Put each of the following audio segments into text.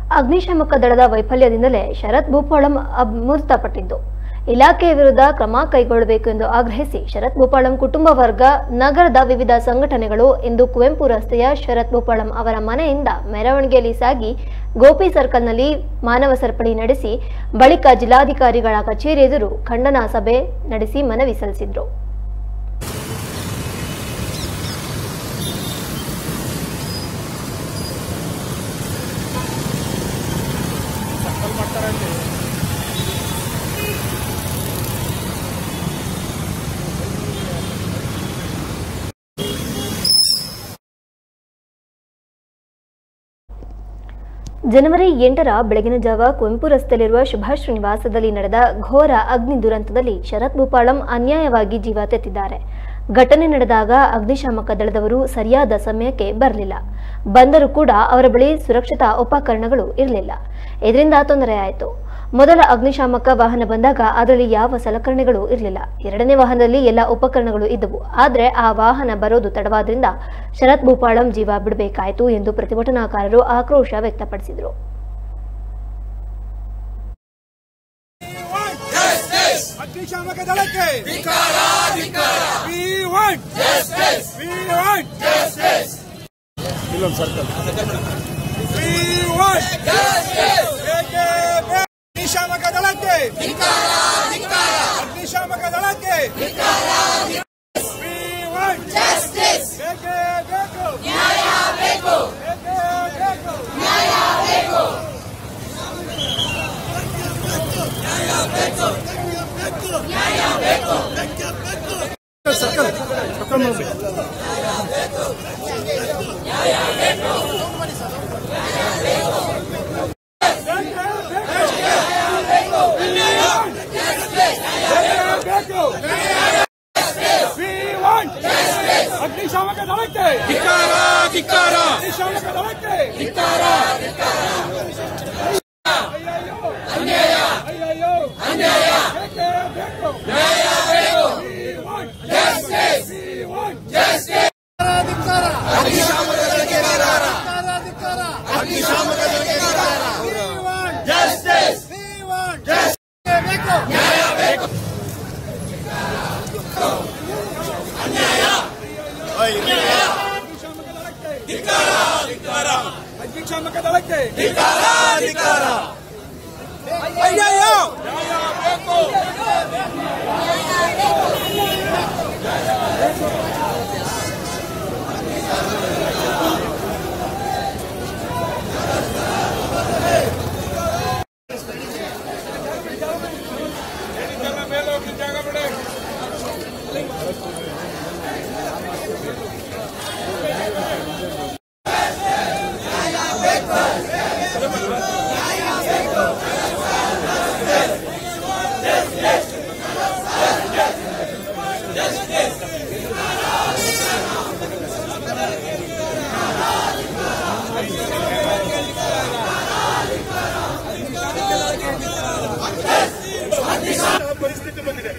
ಅಗ್ನಿಶಾಮಕ ದಳದ ವೈಫಲ್ಯದಿಂದಲೇ ಶರತ್ ಭೂಪಾಳಂ ಅಬ್- ಮೃತಪಟ್ಟಿದ್ದು ಇಲಾಖೆಯ ವಿರುದ್ಧ ಕ್ರಮ ಕೈಗೊಳ್ಳಬೇಕು ಎಂದು ಆಗ್ರಹಿಸಿ ಶರತ್ ಭೂಪಾಳಂ ಕುಟುಂಬ ವರ್ಗ ನಗರದ ವಿವಿಧ ಸಂಘಟನೆಗಳು ಇಂದು ಕುವೆಂಪು ರಸ್ತೆಯ ಶರತ್ ಭೂಪಾಳಂ ಅವರ ಮನೆಯಿಂದ ಮೆರವಣಿಗೆಯಲ್ಲಿ ಸಾಗಿ ಗೋಪಿ ಸರ್ಕಲ್ನಲ್ಲಿ ಮಾನವ ಸರಪಳಿ ನಡೆಸಿ ಬಳಿಕ ಜಿಲ್ಲಾಧಿಕಾರಿಗಳ ಕಚೇರಿ ಎದುರು ಖಂಡನಾ ಸಭೆ ನಡೆಸಿ ಮನವಿ ಸಲ್ಲಿಸಿದ್ರು ಜನವರಿ ಎಂಟರ ಬೆಳಗಿನ ಜಾವ ಕುವೆಂಪು ರಸ್ತೆಯಲ್ಲಿರುವ ಸುಭಾಷ್ ನಿವಾಸದಲ್ಲಿ ನಡೆದ ಘೋರ ಅಗ್ನಿ ದುರಂತದಲ್ಲಿ ಶರತ್ ಭೂಪಾಳಂ ಅನ್ಯಾಯವಾಗಿ ಜೀವ ತೆತ್ತಿದ್ದಾರೆ ಘಟನೆ ನಡೆದಾಗ ಅಗ್ನಿಶಾಮಕ ದಳದವರು ಸರಿಯಾದ ಸಮಯಕ್ಕೆ ಬರಲಿಲ್ಲ ಬಂದರೂ ಕೂಡ ಅವರ ಬಳಿ ಸುರಕ್ಷತಾ ಉಪಕರಣಗಳು ಇರಲಿಲ್ಲ ಇದರಿಂದ ತೊಂದರೆ ಆಯಿತು ಮೊದಲ ಅಗ್ನಿಶಾಮಕ ವಾಹನ ಬಂದಾಗ ಅದರಲ್ಲಿ ಯಾವ ಸಲಕರಣೆಗಳು ಇರಲಿಲ್ಲ ಎರಡನೇ ವಾಹನದಲ್ಲಿ ಎಲ್ಲ ಉಪಕರಣಗಳು ಇದ್ದವು ಆದರೆ ಆ ವಾಹನ ಬರೋದು ತಡವಾದ್ರಿಂದ ಶರತ್ ಭೂಪಾಳಂ ಜೀವ ಬಿಡಬೇಕಾಯಿತು ಎಂದು ಪ್ರತಿಭಟನಾಕಾರರು ಆಕ್ರೋಶ ವ್ಯಕ್ತಪಡಿಸಿದರು ಅಗ್ನಿಶಾಮಕ ದಳಕ್ಕೆ We want We want ಇಲ್ಲೊಂದು ಸರ್ಕಲ್ We want ಬೇಕೇ ಬೇಕು. ಅಗ್ನಿಶಾಮಕ ದಳಕ್ಕೆ ಅಗ್ನಿಶಾಮಕ ದಳಕ್ಕೆ We want ಬೇಕೇ ಬೇಕು ಬೇಕೇ ಬೇಕು ಸರ್ಕಲ್ ಸರ್ಕಲ್ ನೋಡಿ ಬೇಕು We want ಅಗ್ನಿಶಾಮಕ ದಳಕ್ಕೆ ಅಗ್ನಿಶಾಮಕ ದಳಕ್ಕೆ ಅಯ್ಯಯ್ಯೋ ಬೇಕೇ ಬೇಕು We want We want We want We want ಅಗ್ನಿಶಾಮಕ ದಳಕ್ಕೆ ಅಯ್ಯಯ್ಯೋ ಪರಿಸ್ಥಿತಿ ಬಂದಿದೆ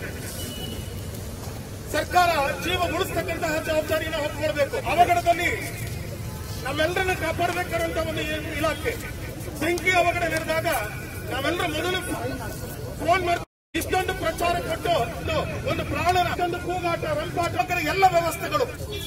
ಸರ್ಕಾರ ಜೀವ ಉಳಿಸ್ತಕ್ಕಂತಹ ಜವಾಬ್ದಾರಿಯನ್ನು ಹೊತ್ಕೊಳ್ಬೇಕು ಅವಘಡದಲ್ಲಿ ನಮ್ಮೆಲ್ಲರನ್ನ ಕಾಪಾಡಬೇಕಾದಂತ ಒಂದು ಇ- ಇಲಾಖೆ ಬೆಂಕಿ ಅವಘಡ ನಡೆದಾಗ ನಾವೆಲ್ಲರೂ ಮೊದಲು ಫೋನ್ ಮಾಡಿ ಇಷ್ಟೊಂದು ಪ್ರಚಾರ ಕೊಟ್ಟು ಒಂದು ಒಂದು ಪ್ರಾಣನ ಇಷ್ಟೊಂದು ಕೂಗಾಟ ರಂಪಾಟ ಅದರ ಎಲ್ಲ ವ್ಯವಸ್ಥೆಗಳು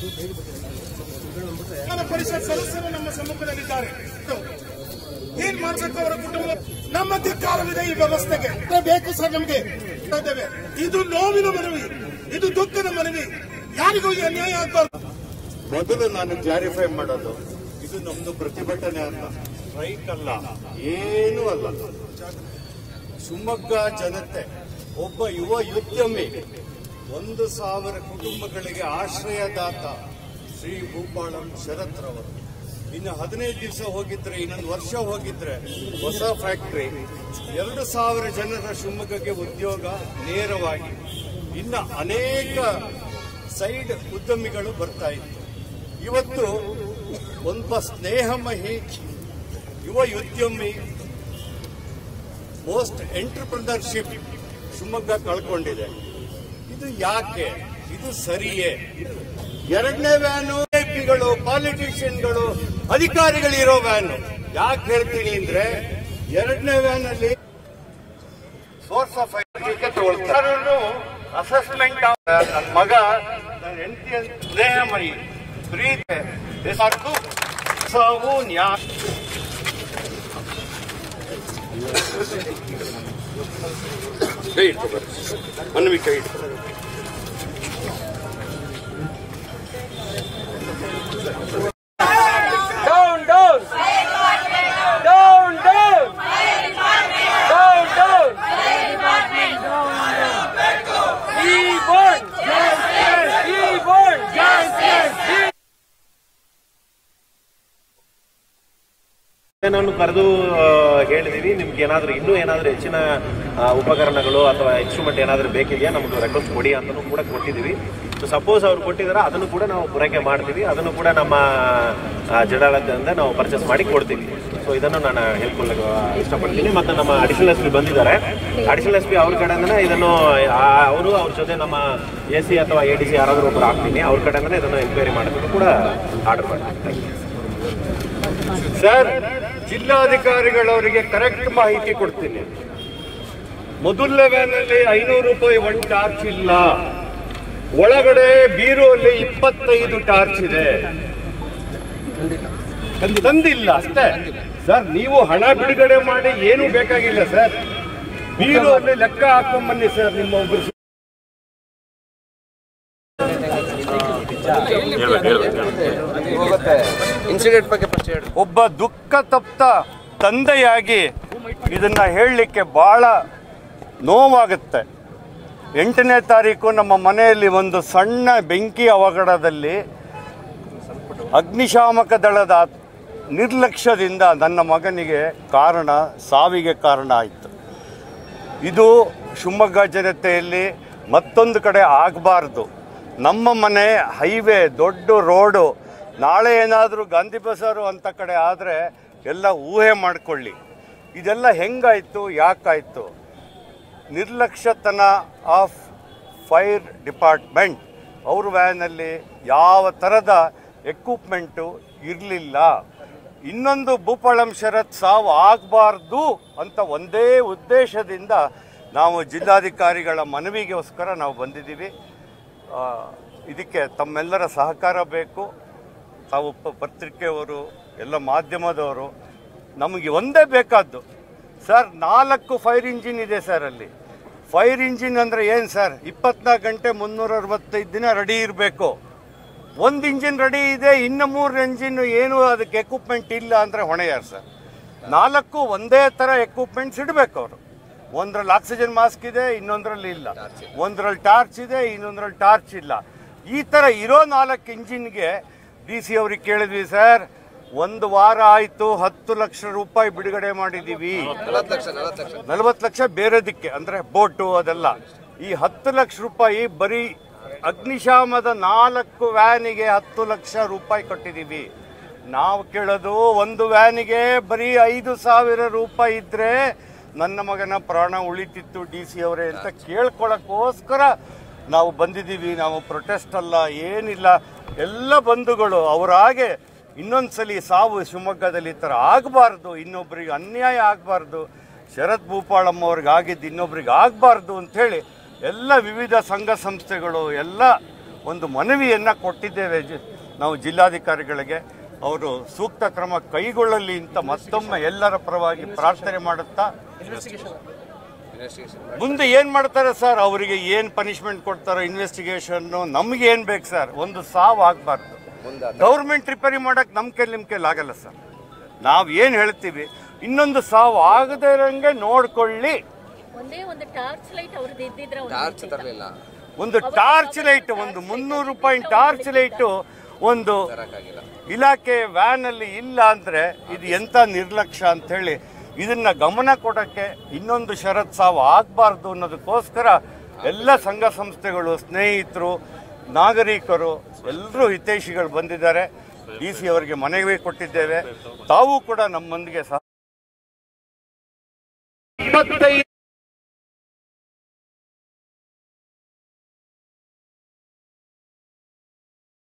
ವಿಧಾನ ಪರಿಷತ್ ಸದಸ್ಯರು ನಮ್ಮ ಸಮ್ಮುಖದಲ್ಲಿದ್ದಾರೆ ಏನ್ ಮಾಡ್ಬೇಕು ಅವರ ಕುಟುಂಬ ನಮ್ಮ ಧಿಕ್ಕಾರವಿದೆ ಈ ವ್ಯವಸ್ಥೆಗೆ ಇದು ಬೇಕು ಸರ್ ನಮ್ಗೆ ಇದ್ದೇವೆ. ಇದು ನೋವಿನ ಮನವಿ ಇದು ದುಃಖದ ಮನವಿ ಯಾರಿಗೂ ಈ ಅನ್ಯಾಯ ಆಗ್ಬಾರ್ದು ಮೊದಲು ನಾನು ಕ್ಲಾರಿಫೈ ಮಾಡೋದು ಇದು ನಮ್ದು ಪ್ರತಿಭಟನೆ ಅಲ್ಲ ಸ್ಟ್ರೈಕ್ ಅಲ್ಲ ಏನೂ ಅಲ್ಲ ಶಿವಮೊಗ್ಗ ಜನತೆ ಒಬ್ಬ ಯುವ ಉದ್ಯಮಿ ಒಂದು ಸಾವಿರ ಕುಟುಂಬಗಳಿಗೆ ಆಶ್ರಯದಾತ ಶ್ರೀ ಭೂಪಾಳಂ ಶರತ್ ರವರು ಇನ್ನು ಹದಿನೈದು ದಿವಸ ಹೋಗಿದ್ರೆ ಇನ್ನೊಂದು ವರ್ಷ ಹೋಗಿದ್ರೆ ಹೊಸ ಫ್ಯಾಕ್ಟರಿ ಎರಡು ಸಾವಿರ ಜನರ ಶಿವಮೊಗ್ಗಕ್ಕೆ ಉದ್ಯೋಗ ನೇರವಾಗಿ ಇನ್ನು ಅನೇಕ ಸೈಡ್ ಉದ್ಯಮಿಗಳು ಬರ್ತಾ ಇತ್ತು ಇವತ್ತು ಒಬ್ಬ ಸ್ನೇಹಮಹಿ ಯುವ ಉದ್ಯಮಿ ಮೋಸ್ಟ್ ಎಂಟರ್ಪ್ರಿನರ್ಶಿಪ್ ಶಿವಮೊಗ್ಗ ಕಳ್ಕೊಂಡಿದೆ ಇದು ಯಾಕೆ ಇದು ಸರಿಯೇ ಎರಡನೇ ವ್ಯಾನು ಗಳು ಪಾಲಿಟಿಷಿಯನ್ಗಳು ಅಧಿಕಾರಿಗಳಿರೋ ವ್ಯಾನು ಯಾಕೆ ಹೇಳ್ತೀನಿ ಅಂದ್ರೆ ಎರಡನೇ ವ್ಯಾನ್ ಅಲ್ಲಿ ಸೋರ್ಸ್ ಆಫ್ ತಗೊಳ್ತಾರೆ ಅಸೆಸ್ಮೆಂಟ್ ನನ್ನ ಮಗ ನನ್ನ ಹೆಂಡತಿ ಸ್ನೇಹಮಯಿ ಪ್ರೀತಿ ಸಾಕು ಸಾವು ನ್ಯಾಯ ಕೈ ಇಟ್ಕೊಬಾರ್ದು ಮನವಿ ಕೈ ಇಟ್ಕೊ Down, down! Down, down! Down, down! We want justice! We want justice! ನಾನು ಕರೆದು ಹೇಳಿದೀವಿ ನಿಮ್ಗೆ ಏನಾದರೂ ಇನ್ನೂ ಏನಾದರೂ ಹೆಚ್ಚಿನ ಆ, ಉಪಕರಣಗಳು ಅಥವಾ ಇನ್ಸ್ಟ್ರೂಮೆಂಟ್ ಏನಾದರೂ ಬೇಕಿದೆಯಾ ನಮ್ಗೆ ರೆಕ್ವೆಸ್ಟ್ ಕೊಡಿ ಅಂತಲೂ ಕೂಡ ಕೊಟ್ಟಿದ್ದೀವಿ ಸೊ ಸಪೋಸ್ ಅವ್ರು ಕೊಟ್ಟಿದ್ದಾರೆ ಅದನ್ನು ಕೂಡ ನಾವು ಪೂರೈಕೆ ಮಾಡ್ತೀವಿ ಅದನ್ನು ಕೂಡ ನಮ್ಮ ಆ, ಜಿಲ್ಲಾಡಳಿತದಿಂದ ನಾವು ಪರ್ಚೇಸ್ ಮಾಡಿ ಕೊಡ್ತೀವಿ ಸೊ ಇದನ್ನು ನಾನು ಹೇಳ್ಕೊಳ್ಳಕ್ಕೆ ಇಷ್ಟಪಡ್ತೀನಿ ಮತ್ತು ನಮ್ಮ ಅಡಿಷನಲ್ ಎಸ್ ಪಿ ಬಂದಿದ್ದಾರೆ ಅಡಿಷನಲ್ ಎಸ್ ಪಿ ಅವ್ರ ಕಡೆಯಿಂದನೇ ಇದನ್ನು ಅವರು ಅವ್ರ ಜೊತೆ ನಮ್ಮ ಎ ಸಿ ಅಥವಾ ಎ ಡಿ ಸಿ ಯಾರಾದರೂ ಒಬ್ಬರು ಹಾಕ್ತೀನಿ ಅವ್ರ ಕಡೆಯಿಂದನೇ ಇದನ್ನು ಎಂಕ್ವೈರಿ ಮಾಡೋದಕ್ಕೆ ಕೂಡ ಆರ್ಡರ್ ಮಾಡ್ತೀನಿ ಸರ್ ಜಿಲ್ಲಾಧಿಕಾರಿಗಳವರಿಗೆ ಕರೆಕ್ಟ್ ಮಾಹಿತಿ ಕೊಡ್ತೀನಿ ಮೊದಲನೇ ವ್ಯಾನಲ್ಲಿ ಐನೂರು ರೂಪಾಯಿ ಒನ್ ಟಾರ್ಚ್ ಇಲ್ಲ ಒಳಗಡೆ ಬೀರುವಲ್ಲಿ ಇಪ್ಪತ್ತೈದು ಟಾರ್ಚ್ ಇದೆ ತಂದಿಲ್ಲ ಅಷ್ಟೇ ಸರ್ ನೀವು ಹಣ ಬಿಡುಗಡೆ ಮಾಡಿ ಏನು ಬೇಕಾಗಿಲ್ಲ ಸರ್ ಬೀರುವಲ್ಲಿ ಲೆಕ್ಕ ಹಾಕೊಂಡ್ ಬನ್ನಿ ಸರ್ ನಿಮ್ಮ ಒಬ್ಬರು ಇನ್ಸಿಡೆಂಟ್ ಬಗ್ಗೆ ಫಸ್ಟ್ ಹೇಳಿ ಒಬ್ಬ ದುಃಖ ತಪ್ತ ತಂದೆಯಾಗಿ ಇದನ್ನ ಹೇಳಲಿಕ್ಕೆ ಬಹಳ ನೋವಾಗುತ್ತೆ ಎಂಟನೇ ತಾರೀಕು ನಮ್ಮ ಮನೆಯಲ್ಲಿ ಒಂದು ಸಣ್ಣ ಬೆಂಕಿ ಅವಘಡದಲ್ಲಿ ಅಗ್ನಿಶಾಮಕ ದಳದ ನಿರ್ಲಕ್ಷ್ಯದಿಂದ ನನ್ನ ಮಗನಿಗೆ ಕಾರಣ ಸಾವಿಗೆ ಕಾರಣ ಆಯಿತು ಇದು ಶಿವಮೊಗ್ಗ ಜನತೆಯಲ್ಲಿ ಮತ್ತೊಂದು ಕಡೆ ಆಗಬಾರ್ದು ನಮ್ಮ ಮನೆ ಹೈವೇ ದೊಡ್ಡ ರೋಡು ನಾಳೆ ಏನಾದರೂ ಗಾಂಧಿ ಬಜಾರು ಅಂತ ಕಡೆ ಆದರೆ ಎಲ್ಲ ಊಹೆ ಮಾಡಿಕೊಳ್ಳಿ ಇದೆಲ್ಲ ಹೆಂಗಾಯಿತು ಯಾಕಾಯಿತು ನಿರ್ಲಕ್ಷ್ಯತನ ಆಫ್ ಫೈರ್ ಡಿಪಾರ್ಟ್ಮೆಂಟ್ ಅವ್ರ ವ್ಯಾನಲ್ಲಿ ಯಾವ ಥರದ ಎಕ್ವಿಪ್ಮೆಂಟು ಇರಲಿಲ್ಲ ಇನ್ನೊಂದು ಭೂಪಾಳಂ ಶರತ್ ಸಾವು ಆಗಬಾರ್ದು ಅಂತ ಒಂದೇ ಉದ್ದೇಶದಿಂದ ನಾವು ಜಿಲ್ಲಾಧಿಕಾರಿಗಳ ಮನವಿಗೋಸ್ಕರ ನಾವು ಬಂದಿದ್ದೀವಿ ಆ, ಇದಕ್ಕೆ ತಮ್ಮೆಲ್ಲರ ಸಹಕಾರ ಬೇಕು ತಾವು ಪ- ಪತ್ರಿಕೆಯವರು ಎಲ್ಲ ಮಾಧ್ಯಮದವರು ನಮಗೆ ಒಂದೇ ಬೇಕಾದ್ದು ಸರ್ ನಾಲ್ಕು ಫೈರ್ ಇಂಜಿನ್ ಇದೆ ಸರ್ ಅಲ್ಲಿ ಫೈರ್ ಇಂಜಿನ್ ಅಂದರೆ ಏನು ಸರ್ ಇಪ್ಪತ್ನಾಲ್ಕು ಗಂಟೆ ಮುನ್ನೂರ ಅರವತ್ತೈದು ದಿನ ರೆಡಿ ಇರಬೇಕು ಒಂದು ಇಂಜಿನ್ ರೆಡಿ ಇದೆ ಇನ್ನು ಮೂರು ಇಂಜಿನ್ ಏನು ಅದಕ್ಕೆ ಎಕ್ವಿಪ್ಮೆಂಟ್ ಇಲ್ಲ ಅಂದರೆ ಹೊಣೆ ಯಾರು ಸರ್ ನಾಲ್ಕು ಒಂದೇ ಥರ ಎಕ್ವಿಪ್ಮೆಂಟ್ಸ್ ಇಡಬೇಕು ಅವರು ಒಂದರಲ್ಲಿ ಆಕ್ಸಿಜನ್ ಮಾಸ್ಕ್ ಇದೆ ಇನ್ನೊಂದರಲ್ಲಿ ಇಲ್ಲ ಒಂದರಲ್ಲಿ ಟಾರ್ಚ್ ಇದೆ ಇನ್ನೊಂದರಲ್ಲಿ ಟಾರ್ಚ್ ಇಲ್ಲ ಈ ಥರ ಇರೋ ನಾಲ್ಕು ಇಂಜಿನ್ಗೆ ಡಿ ಸಿ ಅವ್ರಿಗೆ ಕೇಳಿದ್ವಿ ಸರ್ ಒಂದು ವಾರ ಆಯಿತು ಹತ್ತು ಲಕ್ಷ ರೂಪಾಯಿ ಬಿಡುಗಡೆ ಮಾಡಿದ್ದೀವಿ ನಲವತ್ತು ಲಕ್ಷ ನಲವತ್ತು ಲಕ್ಷ ನಲವತ್ತು ಲಕ್ಷ ಬೇರೆದಕ್ಕೆ ಅಂದ್ರೆ ಬೋಟು ಅದೆಲ್ಲ ಈ ಹತ್ತು ಲಕ್ಷ ರೂಪಾಯಿ ಬರೀ ಅಗ್ನಿಶಾಮದ ನಾಲ್ಕು ವ್ಯಾನಿಗೆ ಹತ್ತು ಲಕ್ಷ ರೂಪಾಯಿ ಕೊಟ್ಟಿದ್ದೀವಿ ನಾವು ಕೇಳೋದು ಒಂದು ವ್ಯಾನಿಗೆ ಬರೀ ಐದು ಸಾವಿರ ರೂಪಾಯಿ ಇದ್ರೆ ನನ್ನ ಮಗನ ಪ್ರಾಣ ಉಳಿತಿತ್ತು ಡಿ ಸಿ ಅವರೇ ಅಂತ ಕೇಳ್ಕೊಳಕ್ಕೋಸ್ಕರ ನಾವು ಬಂದಿದ್ದೀವಿ ನಾವು ಪ್ರೊಟೆಸ್ಟ್ ಅಲ್ಲ ಏನಿಲ್ಲ ಎಲ್ಲ ಬಂಧುಗಳು ಅವರ ಹಾಗೆ ಇನ್ನೊಂದ್ಸಲಿ ಸಾವು ಶಿವಮೊಗ್ಗದಲ್ಲಿ ಈ ಥರ ಆಗಬಾರ್ದು ಇನ್ನೊಬ್ಬರಿಗೆ ಅನ್ಯಾಯ ಆಗಬಾರ್ದು ಶರತ್ ಭೂಪಾಳಮ್ಮ ಅವ್ರಿಗೆ ಆಗಿದ್ದು ಇನ್ನೊಬ್ರಿಗೆ ಆಗಬಾರ್ದು ಅಂಥೇಳಿ ಎಲ್ಲ ವಿವಿಧ ಸಂಘ ಸಂಸ್ಥೆಗಳು ಎಲ್ಲ ಒಂದು ಮನವಿಯನ್ನು ಕೊಟ್ಟಿದ್ದೇವೆ ಜಿ ನಾವು ಜಿಲ್ಲಾಧಿಕಾರಿಗಳಿಗೆ ಅವರು ಸೂಕ್ತ ಕ್ರಮ ಕೈಗೊಳ್ಳಲಿ ಅಂತ ಮತ್ತೊಮ್ಮೆ ಎಲ್ಲರ ಪರವಾಗಿ ಪ್ರಾರ್ಥನೆ ಮಾಡುತ್ತಾ ಇನ್ವೆಸ್ಟಿಗೇಷನ್ ಮುಂದೆ ಏನ್ ಮಾಡ್ತಾರೆ ಸರ್ ಅವರಿಗೆ ಏನ್ ಪನಿಷ್ಮೆಂಟ್ ಕೊಡ್ತಾರೋ ಇನ್ವೆಸ್ಟಿಗೇಷನ್ ನಮ್ಗೆ ಏನ್ ಬೇಕು ಸರ್ ಒಂದು ಸಾವು ಆಗ್ಬಾರ್ದು ಗೌರ್ಮೆಂಟ್ ರಿಪೇರಿ ಮಾಡಕ್ ನಮ್ ಕೈಲಿ ನಿಮ್ ಕೈಲಿ ಆಗಲ್ಲ ಸರ್ ನಾವ್ ಏನ್ ಹೇಳ್ತೀವಿ ಇನ್ನೊಂದು ಸಾವು ಆಗದೇ ಇರಂಗೆ ನೋಡ್ಕೊಳ್ಳಿ ಒಂದೇ ಒಂದು ಟಾರ್ಚ್ ಲೈಟ್ ಅವ್ರದ್ದು ಇದ್ದಿದ್ರೆ ಒಂದು ಟಾರ್ಚ್ ತರಲಿಲ್ಲ ಒಂದು ಟಾರ್ಚ್ ಲೈಟ್ ಒಂದು ಮುನ್ನೂರು ರೂಪಾಯಿ ಟಾರ್ಚ್ ಲೈಟ್ ಒಂದು ತರಕ್ಕಾಗಿಲ್ಲ ಇಲಾಖೆ ವ್ಯಾನ್ ಅಲ್ಲಿ ಇಲ್ಲ ಅಂದ್ರೆ ಇದು ಎಂತ ನಿರ್ಲಕ್ಷ್ಯ ಅಂತ ಹೇಳಿ ಇದನ್ನ ಗಮನ ಕೊಡಕ್ಕೆ ಇನ್ನೊಂದು ಷರತ್ ಸಾವು ಆಗ್ಬಾರ್ದು ಅನ್ನೋದಕ್ಕೋಸ್ಕರ ಎಲ್ಲ ಸಂಘ ಸಂಸ್ಥೆಗಳು ಸ್ನೇಹಿತರು ನಾಗರಿಕರು ಎಲ್ಲರೂ ಹಿತೈಷಿಗಳು ಬಂದಿದ್ದಾರೆ ಡಿ ಸಿ ಅವರಿಗೆ ಮನವಿ ಕೊಟ್ಟಿದ್ದೇವೆ ತಾವು ಕೂಡ ನಮ್ಮೊಂದಿಗೆ ಸಹ ಇಪ್ಪತ್ತೈದು